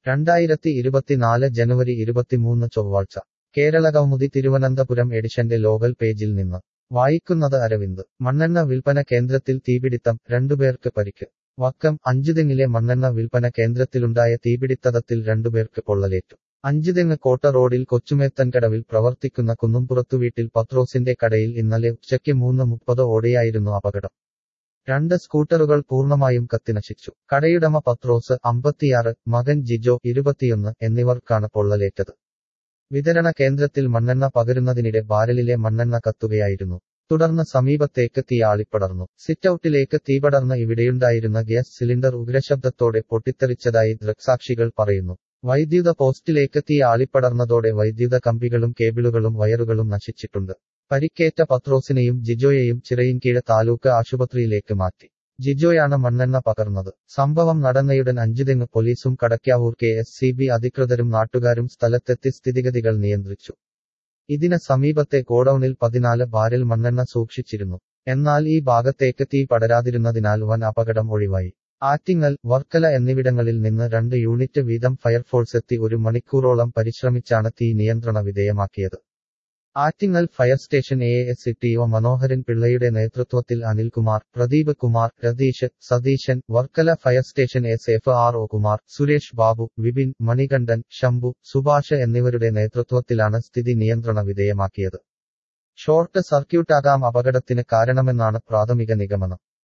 രണ്ടായിരത്തി ഇരുപത്തിനാല് ജനുവരി ഇരുപത്തിമൂന്ന് ചൊവ്വാഴ്ച കേരളകൗമുദി തിരുവനന്തപുരം എഡിഷന്റെ ലോകൽ പേജിൽ നിന്ന് വായിക്കുന്നത് അരവിന്ദ് മണ്ണെണ്ണ വിൽപ്പന കേന്ദ്രത്തിൽ തീപിടിത്തം രണ്ടുപേർക്ക് പരിക്ക് വക്കം അഞ്ചുതെങ്ങിലെ മണ്ണെണ്ണ വിൽപ്പന കേന്ദ്രത്തിലുണ്ടായ തീപിടിത്തത്തിൽ രണ്ടുപേർക്ക് പൊള്ളലേറ്റു അഞ്ചുതെങ്ങ് കോട്ട റോഡിൽ കൊച്ചുമേത്തൻകടവിൽ പ്രവർത്തിക്കുന്ന കുന്നുംപുറത്തു വീട്ടിൽ പത്രോസിന്റെ കടയിൽ ഇന്നലെ ഉച്ചയ്ക്ക് മൂന്ന് മുപ്പത് ഓടെയായിരുന്നു അപകടം രണ്ട് സ്കൂട്ടറുകൾ പൂർണ്ണമായും കത്തിനശിച്ചു കടയുടമ പത്രോസ് അമ്പത്തിയാറ് മകൻ ജിജോ ഇരുപത്തിയൊന്ന് എന്നിവർക്കാണ് പൊള്ളലേറ്റത് വിതരണ കേന്ദ്രത്തിൽ മണ്ണെണ്ണ പകരുന്നതിനിടെ ബാരലിലെ മണ്ണെണ്ണ കത്തുകയായിരുന്നു തുടർന്ന് സമീപത്തേക്ക് തീ ആളിപ്പടർന്നു സിറ്റൌട്ടിലേക്ക് തീപടർന്ന് ഇവിടെയുണ്ടായിരുന്ന ഗ്യാസ് സിലിണ്ടർ ഉഗ്രശബ്ദത്തോടെ പൊട്ടിത്തെറിച്ചതായി ദൃക്സാക്ഷികൾ പറയുന്നു വൈദ്യുത പോസ്റ്റിലേക്ക് തീ ആളിപ്പടർന്നതോടെ വൈദ്യുത കമ്പികളും കേബിളുകളും വയറുകളും നശിച്ചിട്ടുണ്ട് പരിക്കേറ്റ പത്രോസിനെയും ജിജോയെയും ചിറയിൻകീഴ് താലൂക്ക് ആശുപത്രിയിലേക്ക് മാറ്റി ജിജോയാണ് മണ്ണെണ്ണ പകർന്നത് സംഭവം നടന്നയുടൻ അഞ്ചുതെങ്ങ് പോലീസും Kadakkavoor K S C B അധികൃതരും നാട്ടുകാരും സ്ഥലത്തെത്തി സ്ഥിതിഗതികൾ നിയന്ത്രിച്ചു ഇതിന് സമീപത്തെ ഗോഡൌണിൽ പതിനാല് ബാരൽ മണ്ണെണ്ണ സൂക്ഷിച്ചിരുന്നു എന്നാൽ ഈ ഭാഗത്തേക്ക് തീ പടരാതിരുന്നതിനാൽ വൻ അപകടം ഒഴിവായി ആറ്റിങ്ങൽ വർക്കല എന്നിവിടങ്ങളിൽ നിന്ന് രണ്ട് യൂണിറ്റ് വീതം ഫയർഫോഴ്സ് എത്തി ഒരു മണിക്കൂറോളം പരിശ്രമിച്ചാണ് തീ നിയന്ത്രണ വിധേയമാക്കിയത് Attingal fire station A S T O Manoharan പിള്ളയുടെ നേതൃത്വത്തിൽ Anilkumar Pradeep Kumar Ratheesh Satheesan Varkala fire station S F R O Kumar Suresh Babu Vipin Manikandan Shambhu Subhash എന്നിവരുടെ നേതൃത്വത്തിലാണ് സ്ഥിതി നിയന്ത്രണ വിധേയമാക്കിയത് ഷോർട്ട് സർക്യൂട്ടാകാം അപകടത്തിന് കാരണമെന്നാണ് പ്രാഥമിക നിഗമനം